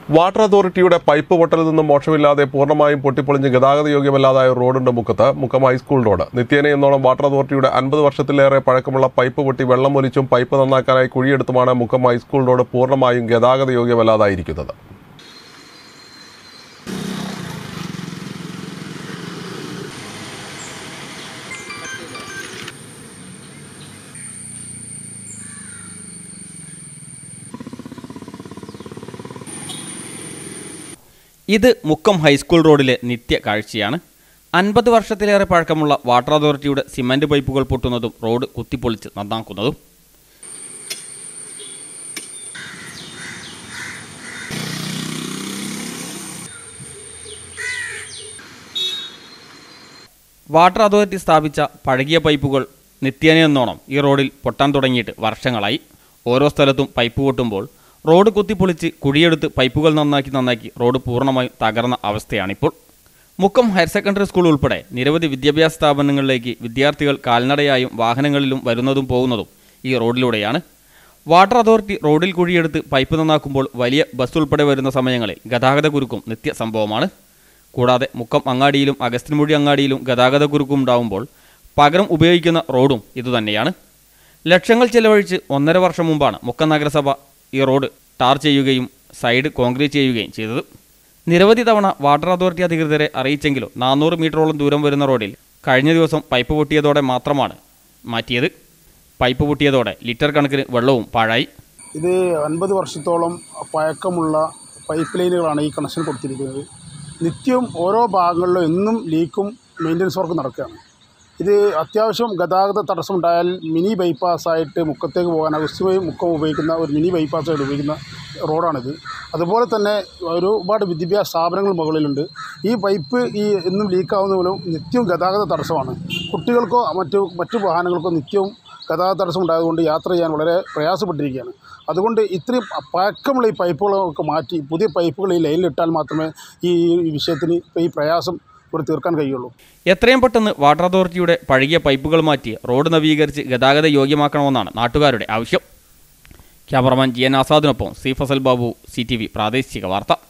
water അതോറിറ്റിയുടെ pipe പൊട്ടലിൽ നിന്നും മോശമില്ലാതെ പൂർണ്ണമായും പൊട്ടിപ്പൊളിഞ്ഞ് ഗതാഗത യോഗ്യമല്ലാതായ റോഡുണ്ട് മുക്കത്ത് മുക്കം ഹൈസ്കൂൾ റോഡ് നിത്യേന എന്നോണം വാട്ടർ അതോറിറ്റിയുടെ അൻപത് വർഷത്തിലേറെ പഴക്കമുള്ള പൈപ്പ് പൊട്ടി വെള്ളം ഒലിച്ചും പൈപ്പ് നന്നാക്കാനായി കുഴിയെടുത്തുമാണ് മുക്കം ഹൈസ്കൂൾ റോഡ് പൂർണ്ണമായും ഗതാഗത യോഗ്യമല്ലാതായിരിക്കുന്നത് ഇത് മുക്കം ഹൈസ്കൂൾ റോഡിലെ നിത്യ കാഴ്ചയാണ് അൻപത് വർഷത്തിലേറെ പഴക്കമുള്ള വാട്ടർ അതോറിറ്റിയുടെ സിമന്റ് പൈപ്പുകൾ പൊട്ടുന്നതും റോഡ് കുത്തിപ്പൊളിച്ച് നന്നാക്കുന്നതും വാട്ടർ അതോറിറ്റി സ്ഥാപിച്ച പഴകിയ പൈപ്പുകൾ നിത്യേനയെന്നോണം ഈ റോഡിൽ പൊട്ടാൻ തുടങ്ങിയിട്ട് വർഷങ്ങളായി ഓരോ സ്ഥലത്തും പൈപ്പ് പൊട്ടുമ്പോൾ റോഡ് കുത്തിപ്പൊളിച്ച് കുഴിയെടുത്ത് പൈപ്പുകൾ നന്നാക്കി നന്നാക്കി റോഡ് പൂർണ്ണമായും തകർന്ന അവസ്ഥയാണിപ്പോൾ മുക്കം ഹയർ സെക്കൻഡറി സ്കൂൾ ഉൾപ്പെടെ നിരവധി വിദ്യാഭ്യാസ സ്ഥാപനങ്ങളിലേക്ക് വിദ്യാർത്ഥികൾ കാൽനടയായും വാഹനങ്ങളിലും വരുന്നതും പോകുന്നതും ഈ റോഡിലൂടെയാണ് വാട്ടർ അതോറിറ്റി റോഡിൽ കുഴിയെടുത്ത് പൈപ്പ് നന്നാക്കുമ്പോൾ വലിയ ബസ് ഉൾപ്പെടെ വരുന്ന സമയങ്ങളിൽ ഗതാഗത കുരുക്കും നിത്യ സംഭവമാണ് കൂടാതെ മുക്കം അങ്ങാടിയിലും അഗസ്ത്യൻമൊഴി അങ്ങാടിയിലും ഗതാഗത കുരുക്കും ഉണ്ടാവുമ്പോൾ പകരം ഉപയോഗിക്കുന്ന റോഡും ഇതുതന്നെയാണ് ലക്ഷങ്ങൾ ചെലവഴിച്ച് ഒന്നര വർഷം മുമ്പാണ് മുക്കം നഗരസഭ ഈ റോഡ് ടാർ ചെയ്യുകയും സൈഡ് കോൺക്രീറ്റ് ചെയ്യുകയും ചെയ്തത് നിരവധി തവണ വാട്ടർ അതോറിറ്റി അധികൃതരെ അറിയിച്ചെങ്കിലും നാനൂറ് മീറ്ററോളം ദൂരം വരുന്ന റോഡിൽ കഴിഞ്ഞ ദിവസം പൈപ്പ് പൊട്ടിയതോടെ മാത്രമാണ് മാറ്റിയത് പൈപ്പ് പൊട്ടിയതോടെ ലിറ്റർ കണക്കിന് വെള്ളവും പാഴായി ഇത് അൻപത് വർഷത്തോളം പഴക്കമുള്ള പൈപ്പ് ലൈനുകളാണ് ഈ കണക്ഷൻ കൊടുത്തിരിക്കുന്നത് നിത്യവും ഓരോ ഭാഗങ്ങളിലും എന്നും ലീക്കും മെയിൻ്റനൻസ് വർക്ക് നടക്കുകയാണ് ഇത് അത്യാവശ്യം ഗതാഗത തടസ്സമുണ്ടായാൽ മിനി ബൈപ്പാസായിട്ട് മുക്കത്തേക്ക് പോകാൻ അഗസ്ത്യമായി മുക്കം ഉപയോഗിക്കുന്ന ഒരു മിനി ബൈപ്പാസായിട്ട് ഉപയോഗിക്കുന്ന റോഡാണിത് അതുപോലെ തന്നെ ഒരു ഒരുപാട് വിദ്യാഭ്യാസ സ്ഥാപനങ്ങൾ മുകളിലുണ്ട് ഈ പൈപ്പ് ഈ എന്നും ലീക്കാവുന്ന മൂലം നിത്യവും ഗതാഗത തടസ്സമാണ് കുട്ടികൾക്കോ മറ്റു മറ്റു വാഹനങ്ങൾക്കോ നിത്യവും ഗതാഗത തടസ്സം ഉണ്ടായതുകൊണ്ട് യാത്ര ചെയ്യാൻ വളരെ പ്രയാസപ്പെട്ടിരിക്കുകയാണ് അതുകൊണ്ട് ഇത്രയും പഴക്കമുള്ള ഈ പൈപ്പുകളൊക്കെ മാറ്റി പുതിയ പൈപ്പുകൾ ഈ ലൈനിലിട്ടാൽ മാത്രമേ ഈ വിഷയത്തിന് ഈ പ്രയാസം ഇവിടെ തീർക്കാൻ കഴിയുള്ളൂ എത്രയും പെട്ടെന്ന് വാട്ടർ അതോറിറ്റിയുടെ പഴകിയ പൈപ്പുകൾ മാറ്റി റോഡ് നവീകരിച്ച് ഗതാഗത യോഗ്യമാക്കണമെന്നാണ് നാട്ടുകാരുടെ ആവശ്യം ക്യാമറമാൻ ജി എൻ ആസാദിനൊപ്പം C Fazal Babu C T V പ്രാദേശിക വാർത്ത